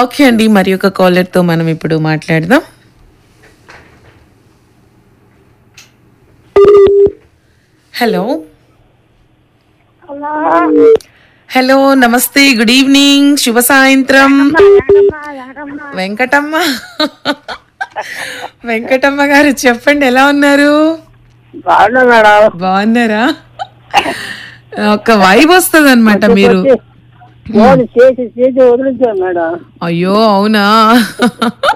okay అండి మరి ఒక కాలర్తో మనం ఇప్పుడు మాట్లాడదాం హలో హలో హలో నమస్తే గుడ్ ఈవినింగ్ శుభ సాయంత్రం వెంకమ్మ వెంకటమ్మ వెంకటమ్మ గారు చెప్పండి ఎలా ఉన్నారు బాగున్నా మేడం బాగున్నారా ఒక వైబ్ వస్తుంది అనమాట మీరు ఫోన్ చేసి చేసి వదిలించాను మేడం అయ్యో అవునా